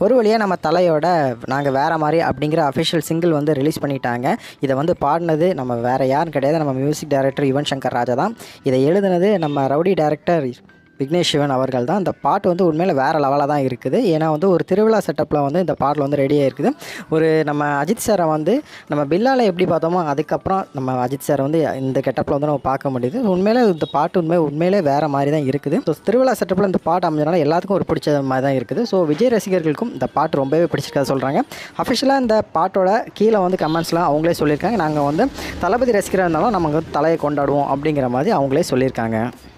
ஒரு வழியாக நம்ம தலையோட நாங்கள் வேறு மாதிரி அப்படிங்கிற அஃபிஷியல் சிங்கிள் வந்து ரிலீஸ் பண்ணிட்டாங்க இதை வந்து பாடினது நம்ம வேறு யாரும் கிடையாது நம்ம மியூசிக் டைரக்டர் யுவன் சங்கர் ராஜா தான் இதை எழுதுனது நம்ம ரவுடி டைரக்டர் விக்னேஷ் சிவன் அவர்கள் தான் இந்த பாட்டு வந்து உண்மையில் வேறு லெவலாக தான் இருக்குது ஏன்னா வந்து ஒரு திருவிழா செட்டப்பில் வந்து இந்த பாட்டில் வந்து ரெடியாக இருக்குது ஒரு நம்ம அஜித் சாரை வந்து நம்ம பில்லால எப்படி பார்த்தோமோ அதுக்கப்புறம் நம்ம அஜித் சாரை வந்து இந்த கெட்டப்பில் வந்து நம்ம பார்க்க முடியுது உண்மையிலே இந்த பாட்டு உண்மை உண்மையிலே வேறு மாதிரி தான் இருக்குது ஸோ திருவிழா செட்டப்பில் இந்த பாட்டு அமைஞ்சனால எல்லாத்துக்கும் ஒரு பிடிச்ச மாதிரி தான் இருக்குது ஸோ விஜய் ரசிகர்களுக்கும் இந்த பாட்டு ரொம்பவே பிடிச்சிருக்கா சொல்கிறாங்க அஃபிஷியலாக இந்த பாட்டோட கீழே வந்து கமெண்ட்ஸ்லாம் அவங்களே சொல்லியிருக்காங்க நாங்கள் வந்து தளபதி ரசிகராக இருந்தாலும் நம்ம வந்து தலையை கொண்டாடுவோம் அப்படிங்கிற மாதிரி அவங்களே சொல்லியிருக்காங்க